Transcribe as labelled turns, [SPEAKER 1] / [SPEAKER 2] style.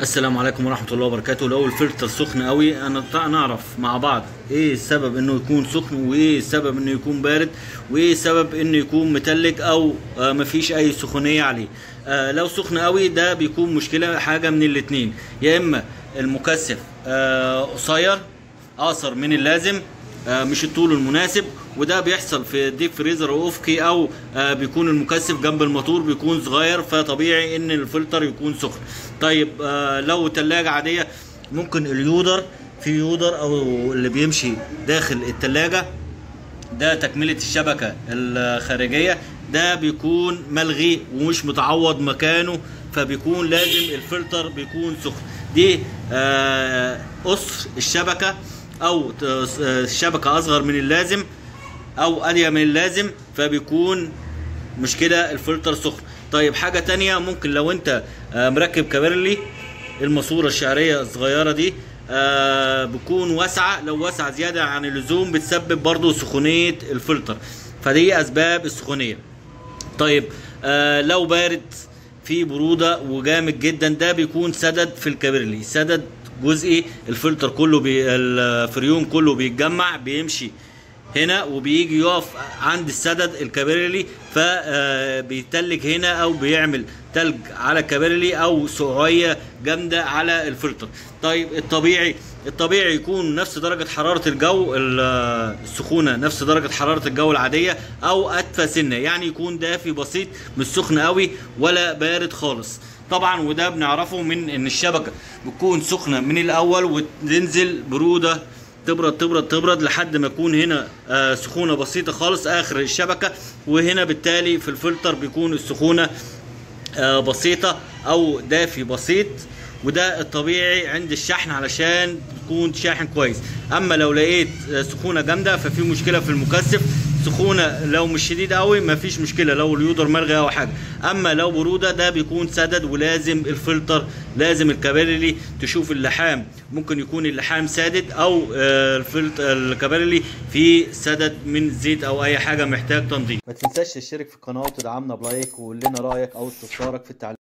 [SPEAKER 1] السلام عليكم ورحمة الله وبركاته لو الفلتر سخن قوي انا طبعا نعرف مع بعض ايه السبب انه يكون سخن وايه السبب انه يكون بارد وايه السبب انه يكون متلج او آه مفيش اي سخونية عليه آه لو سخن قوي ده بيكون مشكلة حاجة من الاتنين يا اما المكثف آه قصير اقصر من اللازم آه، مش الطول المناسب وده بيحصل في الديب فريزر الافقي او آه، بيكون المكثف جنب الموتور بيكون صغير فطبيعي ان الفلتر يكون سخن طيب آه، لو تلاجة عادية ممكن اليودر في يودر او اللي بيمشي داخل التلاجة ده تكملة الشبكة الخارجية ده بيكون ملغي ومش متعوض مكانه فبيكون لازم الفلتر بيكون سخن دي آه، قصر الشبكة او ت- الشبكة اصغر من اللازم او اضيق من اللازم فبيكون مشكلة الفلتر سخن طيب حاجة تانية ممكن لو انت آه، مركب كابرلي الماسورة الشعرية الصغيرة دي آه بتكون واسعة لو واسعة زيادة عن اللزوم بتسبب برضو سخونية الفلتر فدي اسباب السخونية طيب آه لو بارد في برودة وجامد جدا ده بيكون سدد في الكابرلي سدد جزئي الفلتر كله بي الفريون كله بيتجمع بيمشي هنا وبيجي يقف عند السدد الكابرلي فبيتلج هنا او بيعمل تلج على الكابرلي او سقعيه جامده على الفلتر طيب الطبيعي الطبيعي يكون نفس درجه حراره الجو ال- السخونه نفس درجه حراره الجو العاديه او ادفى سنه يعني يكون دافي بسيط مش سخن قوي ولا بارد خالص طبعا وده بنعرفه من ان الشبكه بتكون سخنه من الاول وتنزل بروده تبرد تبرد تبرد لحد ما يكون هنا آه سخونه بسيطه خالص اخر الشبكه وهنا بالتالي في الفلتر بيكون السخونه آه بسيطه او دافي بسيط وده الطبيعي عند الشحن علشان تكون شاحن كويس اما لو لقيت آه، سخونه جامده ففي مشكله في المكثف سخونه لو مش شديد قوي مفيش مشكله لو اليودر ملغي او حاجه اما لو بروده ده بيكون سدد ولازم الفلتر لازم الكبارلي تشوف اللحام ممكن يكون اللحام سادد او آه، الفلت الكبارلي فيه سدد من زيت او اي حاجه محتاج تنظيف ما تنساش تشترك في القناه وتدعمنا بلايك وقول لنا رايك او استفسارك في التعليق